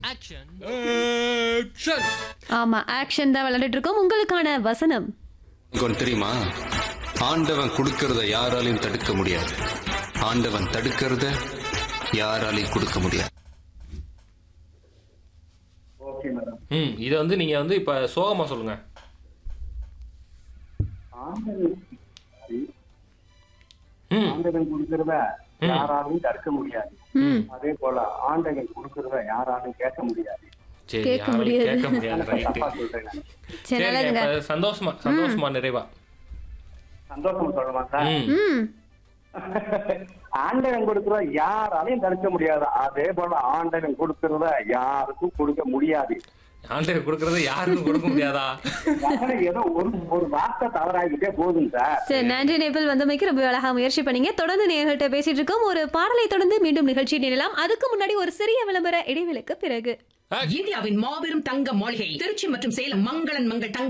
Action. Action. ஆமா action தான் விளையாடிட்டு இருக்கோம் உங்களுக்கான வசனம் உங்களுக்கு ஒண்ணு தெரியுமா ஆண்டவன் கொடுக்கறத யாராலையும் தடுக்க முடியாது ஆண்டவன் தடுக்கிறத யாராலையும் கொடுக்க முடியாது ஓகே மேடம் ம் இதை வந்து நீங்க வந்து இப்ப சோகமா சொல்லுங்க ஆண்டவன் ம் ஆண்டவன் கொடுக்கறத யாராலும் தடுக்க முடியாது ம் அதே போல ஆண்டவன் கொடுக்கறத யாராலும் கேட்க முடியாது சரி கேட்க யாரும் முடியாது. கேட்க முடியாது ரைட்டு தப்பா சொல்றேன் நான். சரி சரி நல்லதுங்க இப்ப சந்தோஷமா சந்தோஷமா நிறைவா சந்தோஷம் சொல்லலாம் சார் ம் ம் ஆண்டவன் கொடுக்கறத யாராலையும் தடுக்க முடியாது அதே போல ஆண்டவன் கொடுக்கறத யாருக்கும் கொடுக்க முடியாது ஆண்டவர் கொடுக்கறத யாருக்கும் கொடுக்க முடியாதா அதனால ஏதோ ஒரு ஒரு வார்த்தை தவறாகிட்டே போதும் சார் சரி நன்றி நேபிள் வந்தமைக்கு ரொம்ப அழகா முயற்சி பண்ணீங்க தொடர்ந்து நேர்கள்ட்ட பேசிட்டு இருக்கோம் ஒரு பாடலை தொடர்ந்து மீண்டும் நிகழ்ச்சி நிகழலாம் அதுக்கு முன்னாடி ஒரு சிறிய விளம்பர இடைவேளைக்கு பிறகு இந்தியாவின் மாபெரும் தங்க மாளிகை திருச்சி மற்றும் சேலம் மங்களன் மங்கள் தங்க